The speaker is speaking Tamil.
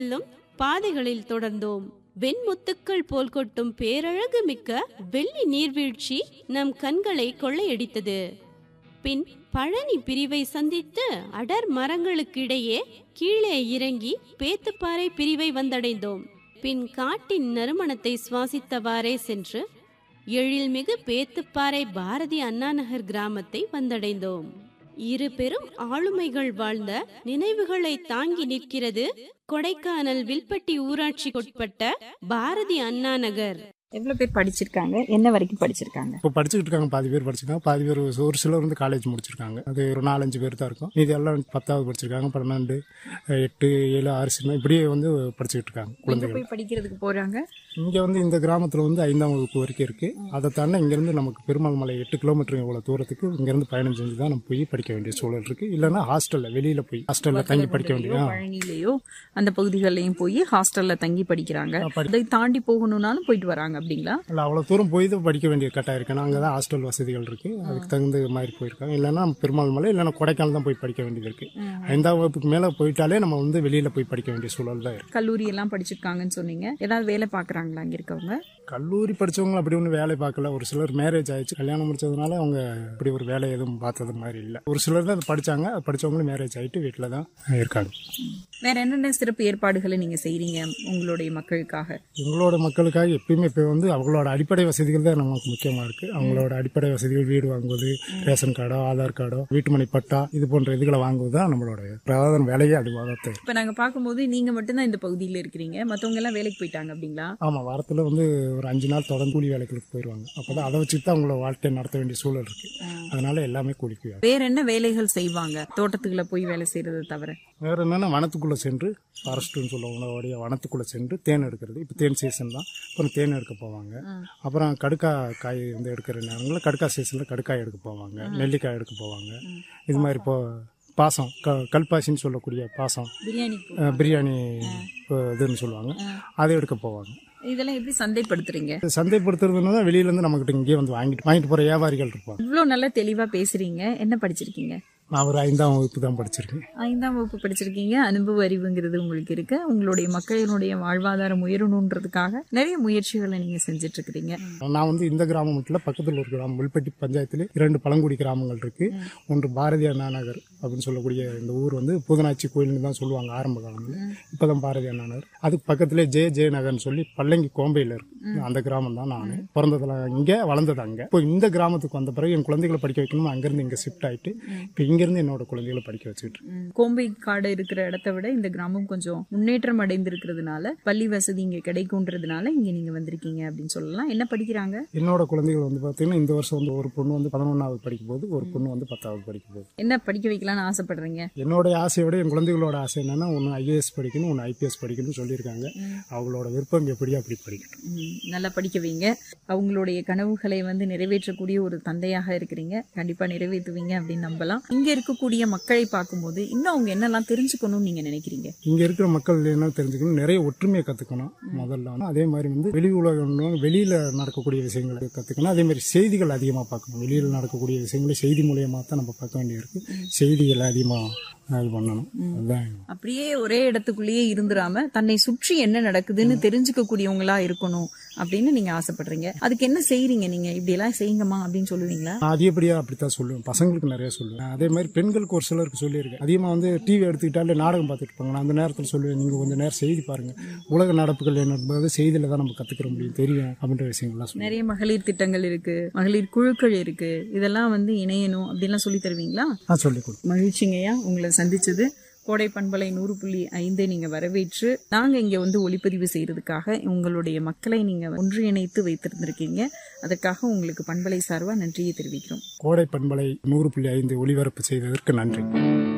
செல்லும் பாதைகளில் தொடர்ந்தோம் வெண்முத்துக்கள் போல் கொட்டும் பேரழகு மிக்க வெள்ளி நீர்வீழ்ச்சி நம் கண்களை கொள்ளையடித்தது பின் பழனி பிரிவை சந்தித்து அடர் மரங்களுக்கிடையே கீழே இறங்கி பேத்துப்பாறை பிரிவை வந்தடைந்தோம் பின் காட்டின் நறுமணத்தை சுவாசித்தவாறே சென்று எழில்மிகு பேத்துப்பாறை பாரதி அண்ணாநகர் கிராமத்தை வந்தடைந்தோம் இரு பெரும் ஆளுமைகள் வாழ்ந்த நினைவுகளை தாங்கி நிற்கிறது கொடைக்கானல் வில்பட்டி ஊராட்சிக்குட்பட்ட பாரதி அண்ணா நகர் எவ்வளவு பேர் படிச்சிருக்காங்க என்ன வரைக்கும் படிச்சிருக்காங்க இப்போ படிச்சுக்கிட்டு இருக்காங்க பாதி பேர் படிச்சிருக்காங்க பாதி பேர் ஒரு சிலர் வந்து காலேஜ் முடிச்சிருக்காங்க அது ஒரு நாலஞ்சு பேர் தான் இருக்கும் இது எல்லாம் பத்தாவது படிச்சிருக்காங்க பன்னெண்டு எட்டு ஏழு ஆறு சின்ன இப்படியே வந்து படிச்சுக்கிட்டு இருக்காங்க எங்க குழந்தைகள் போய் படிக்கிறதுக்கு போறாங்க இங்கே வந்து இந்த கிராமத்தில் வந்து ஐந்தாம் வகுப்பு வரைக்கும் இருக்குது அதை தாண்டி இங்கேருந்து நமக்கு பெருமாள் மலை எட்டு கிலோமீட்டர் இவ்வளோ தூரத்துக்கு இங்கேருந்து பயணம் செஞ்சு தான் நம்ம போய் படிக்க வேண்டிய சூழல் இருக்குது இல்லைன்னா ஹாஸ்டலில் வெளியில் போய் ஹாஸ்டலில் தங்கி படிக்க வேண்டிய ஆ. பழனிலேயோ அந்த பகுதிகளிலையும் போய் ஹாஸ்டல்ல தங்கி படிக்கிறாங்க அதை தாண்டி போகணும்னாலும் போய்ட்டு வராங்க அப்படிங்களா இல்லை அவ்வளோ தூரம் போய் தான் படிக்க வேண்டிய கட்டாயம் இருக்கணும் அங்கே தான் ஹாஸ்டல் வசதிகள் இருக்குது அதுக்கு தகுந்த மாதிரி போயிருக்காங்க இல்லைன்னா நம்ம பெருமாள் மலை இல்லைன்னா கொடைக்கானல் தான் போய் படிக்க வேண்டியது இருக்குது ஐந்தாம் வகுப்புக்கு மேலே போயிட்டாலே நம்ம வந்து வெளியில் போய் படிக்க வேண்டிய சூழல் தான் இருக்குது கல்லூரி எல்லாம் படிச்சிருக்காங்கன்னு சொன்னீங்க ஏதாவது வேலை பாக்குறாங்களா அங்க இருக்கவங்க கல்லூரி படிச்சவங்க அப்படி ஒன்றும் வேலை பார்க்கல ஒரு சிலர் மேரேஜ் ஆயிடுச்சு கல்யாணம் முடிச்சதுனால அவங்க அப்படி ஒரு வேலை எதுவும் பார்த்தது மாதிரி இல்லை ஒரு சிலர் தான் அது படிச்சாங்க அது படிச்சவங்களும் மேரேஜ் ஆயிட்டு வீட்டில் தான் இருக்காங்க வேற என்னென்ன சிறப்பு ஏற்பாடுகளை நீங்க செய்றீங்க உங்களுடைய மக்களுக்காக எங்களோட மக்களுக்காக எப்பயுமே இப்போ வந்து அவங்களோட அடிப்படை வசதிகள் தான் நமக்கு முக்கியமாக இருக்குது அவங்களோட அடிப்படை வசதிகள் வீடு வாங்குவது ரேஷன் கார்டோ ஆதார் கார்டோ வீட்டுமனை பட்டா இது போன்ற இதுகளை வாங்குவது தான் நம்மளோட பிரதான வேலையே அதுவாக தான் இருக்கு. இப்ப நாங்க பார்க்கும்போது நீங்க மட்டும்தான் இந்த பகுதியில இருக்கிறீங்க மத்தவங்க எல்லாம் வேலைக்கு போயிட்டாங்க அப்படிங்களா ஆமாம் வாரத்தில் வந்து ஒரு அஞ்சு நாள் தொடர்ந்து கூலி வேலைகளுக்கு போயிடுவாங்க அப்போ தான் அதை வச்சு தான் அவங்கள வாழ்க்கையை நடத்த வேண்டிய சூழல் இருக்குது அதனால எல்லாமே கூலிக்கு வேற என்ன வேலைகள் செய்வாங்க தோட்டத்துக்குள்ள போய் வேலை செய்யறதை தவிர வேற என்னன்னா வனத்துக்குள்ள சென்று ஃபாரஸ்ட்னு சொல்லுவாங்க வனத்துக்குள்ள சென்று தேன் எடுக்கிறது இப்போ தேன் சீசன் தான் அப்புறம் தேன் எடுக்க போவாங்க அப்புறம் கடுக்கா காய் வந்து எடுக்கிற நேரங்களில் கடுக்கா சீசனில் கடுக்காய் எடுக்க போவாங்க நெல்லிக்காய் எடுக்க போவாங்க இது மாதிரி இப்போ பாசம் க கல்பாசின்னு சொல்லக்கூடிய பாசம் பிரியாணி அஹ், பிரியாணி அஹ், இதுன்னு சொல்லுவாங்க அதை எடுக்க போவாங்க இதெல்லாம் எப்படி சந்தைப்படுத்துறீங்க இது சந்தைப்படுத்துறதுன்னா தான் வெளியிலேருந்து நம்மகிட்ட இங்கேயே வந்து வாங்கிட்டு வாங்கிட்டு போகிற வியாபாரிகள் இருப்பாங்க இவ்வளவு நல்லா தெளிவா பேசுறீங்க என்ன படிச்சிருக்கீங்க நான் ஒரு ஐந்தாம் வகுப்பு தான் படிச்சிருக்கேன் ஐந்தாம் வகுப்பு படிச்சிருக்கீங்க அனுபவ அறிவுங்கிறது உங்களுக்கு இருக்கு உங்களுடைய மக்களினுடைய வாழ்வாதாரம் உயரணுன்றதுக்காக நிறைய முயற்சிகளை நீங்க செஞ்சுட்டு இருக்கிறீங்க நான் வந்து இந்த கிராமம் மட்டும் இல்ல, பக்கத்தில் ஒரு கிராமம் வில்பட்டி பஞ்சாயத்தில் இரண்டு பழங்குடி கிராமங்கள் இருக்கு ஒன்று பாரதி அண்ணா நகர் அப்படின்னு சொல்லக்கூடிய இந்த ஊர் வந்து பூதனாச்சி கோயில்னு தான் சொல்லுவாங்க ஆரம்ப காலத்தில் இப்போதான் பாரதி அண்ணா நகர் அதுக்கு பக்கத்திலே ஜே ஜே நகர்னு சொல்லி பல்லங்கி கோம்பையில் இருக்கு அந்த கிராமம் தான் நான் பிறந்ததுல இங்கே வளர்ந்தது அங்கே இப்போ இந்த கிராமத்துக்கு வந்த பிறகு என் குழந்தைகளை படிக்க வைக்கணும் அங்கேருந்து இங்கே ஷிஃப்ட் ஆயிட்டு இப்போ இங்கேருந்து என்னோட குழந்தைகளை படிக்க வச்சுட்டு இருக்கேன். கோம்பை காடு இருக்கிற இடத்த விட இந்த கிராமம் கொஞ்சம் முன்னேற்றம் அடைந்திருக்கிறதுனால பள்ளி வசதி இங்க கிடைக்கும்ன்றதுனால இங்க நீங்க வந்திருக்கீங்க அப்படின்னு சொல்லலாம் என்ன படிக்கிறாங்க என்னோட குழந்தைகள் வந்து பார்த்தீங்கன்னா இந்த வருஷம் வந்து ஒரு பொண்ணு வந்து பதினொன்றாவது படிக்கும் போது ஒரு பொண்ணு வந்து பத்தாவது படிக்கும் போது என்ன படிக்க வைக்கலாம்னு ஆசைப்படுறீங்க என்னோட ஆசையை விட என் குழந்தைகளோட ஆசை என்னன்னா ஒன்று ஐஏஎஸ் படிக்கணும் ஒன்று ஐபிஎஸ் படிக்கணும்னு சொல்லியிருக்காங்க அவங்களோட விருப்பம் எப்படியோ அப்படி படிக்கட்டும் ம், நல்லா படிக்க வைங்க அவங்களுடைய கனவுகளை வந்து நிறைவேற்றக்கூடிய ஒரு தந்தையாக இருக்கிறீங்க கண்டிப்பா நிறைவேற்றுவீங்க அப்படின்னு நம்பலாம் இங்க இருக்கக்கூடிய மக்களை பார்க்கும்போது இன்னும் அவங்க என்னெல்லாம் தெரிஞ்சுக்கணும்னு நீங்க நினைக்கிறீங்க இங்க இருக்கிற மக்கள் என்ன தெரிஞ்சுக்கணும் நிறைய ஒற்றுமையை கத்துக்கணும் முதல்ல வந்து அதே மாதிரி வந்து வெளி உலகம் வெளியில நடக்கக்கூடிய விஷயங்களை கத்துக்கணும் அதே மாதிரி செய்திகள் அதிகமா பார்க்கணும் வெளியில நடக்கக்கூடிய விஷயங்களை செய்தி மூலியமா தான் நம்ம பார்க்க வேண்டியிருக்கு செய்திகளை அதிகமா இது பண்ணணும் அதுதான் அப்படியே ஒரே இடத்துக்குள்ளேயே இருந்துராம தன்னை சுற்றி என்ன நடக்குதுன்னு தெரிஞ்சுக்க கூடியவங்களா இருக்கணும் அப்படின்னு நீங்க ஆசைப்படுறீங்க அதுக்கு என்ன செய்றீங்க நீங்க இப்படி எல்லாம் செய்யுங்கம்மா அப்படின்னு சொல்லுவீங்களா நான் அதிகப்படியா அப்படித்தான் சொல்லுவேன் பசங்களுக்கு நிறைய சொல்லுவேன் அதே மாதிரி பெண்களுக்கு ஒரு சிலருக்கு சொல்லியிருக்கேன் அதிகமா வந்து டிவி எடுத்துக்கிட்டாலே நாடகம் பார்த்துட்டு இருப்பாங்க நான் அந்த நேரத்தில் சொல்லுவேன் நீங்க கொஞ்சம் நேரம் செய்தி பாருங்க உலக நடப்புகள் என்ன என்பது செய்தியில தான் நம்ம கத்துக்கிற முடியும் தெரியும் அப்படின்ற விஷயங்கள்லாம் சொல்லுவேன் நிறைய மகளிர் திட்டங்கள் இருக்கு மகளிர் குழுக்கள் இருக்கு இதெல்லாம் வந்து இணையணும் அப்படின்லாம் சொல்லி தருவீங்களா நான் சொல்லிக் கொடுப்பேன் மகிழ்ச்சிங்கய்யா உங்களை சந்திச்சது கோடை பண்பலை நூறு புள்ளி ஐந்தை நீங்க வரவேற்று நாங்க இங்க வந்து ஒளிப்பதிவு செய்யறதுக்காக உங்களுடைய மக்களை நீங்க ஒன்றிணைத்து வைத்திருந்திருக்கீங்க அதற்காக உங்களுக்கு பண்பலை சார்பா நன்றியை தெரிவிக்கிறோம் கோடை பண்பலை நூறு புள்ளி ஐந்து ஒளிபரப்பு செய்ததற்கு நன்றி